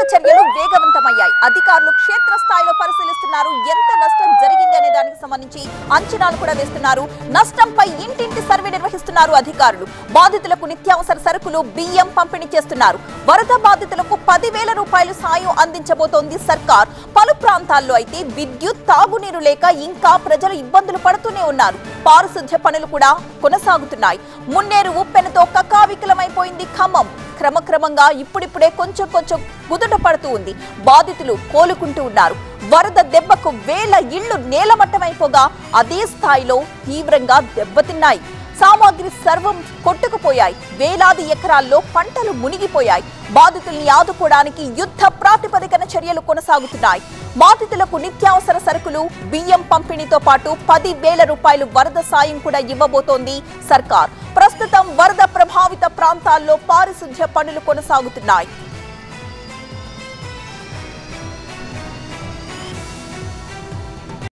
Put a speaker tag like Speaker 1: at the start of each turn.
Speaker 1: సహాయక చర్యలు వేగవంతమయ్యాయి అధికారులు క్షేత్రస్థాయిలో పరిశీలిస్తున్నారు ఎంత నష్టం జరిగింది అనే దానికి సంబంధించి అంచనాలు కూడా వేస్తున్నారు నష్టంపై ఇంటింటి సర్వే నిర్వహిస్తున్నారు అధికారులు బాధితులకు నిత్యావసర సరుకులు బియ్యం పంపిణీ చేస్తున్నారు వరద బాధితులకు పదివేల రూపాయలు సాయం అందించబోతోంది సర్కార్ పలు ప్రాంతాల్లో అయితే విద్యుత్ తాగునీరు లేక ఇంకా ప్రజలు ఇబ్బందులు పడుతూనే ఉన్నారు పారిశుధ్య పనులు కూడా కొనసాగుతున్నాయి మున్నేరు ఉప్పెనతో కకావికలమైపోయింది ఖమ్మం క్రమక్రమంగా ఇప్పుడిప్పుడే కొంచెం కొంచెం కుదుట పడుతూ ఉంది బాధితులు కోలుకుంటూ ఉన్నారు వరద దెబ్బకు వేల ఇళ్లు నేలమట్టమైపోగా అదే స్థాయిలో తీవ్రంగా దెబ్బతిన్నాయి సామాగ్రి సర్వం కొట్టుకుపోయాయి వేలాది ఎకరాల్లో పంటలు మునిగిపోయాయి బాధితుల్ని ఆదుకోవడానికి యుద్ధ ప్రాతిపదికన చర్యలు కొనసాగుతున్నాయి బాధితులకు నిత్యావసర సరుకులు బియ్యం పంపిణీతో పాటు పది వేల రూపాయలు వరద సాయం కూడా ఇవ్వబోతోంది సర్కార్ ప్రస్తుతం వరద ప్రభావిత ప్రాంతాల్లో పారిశుధ్య పనులు కొనసాగుతున్నాయి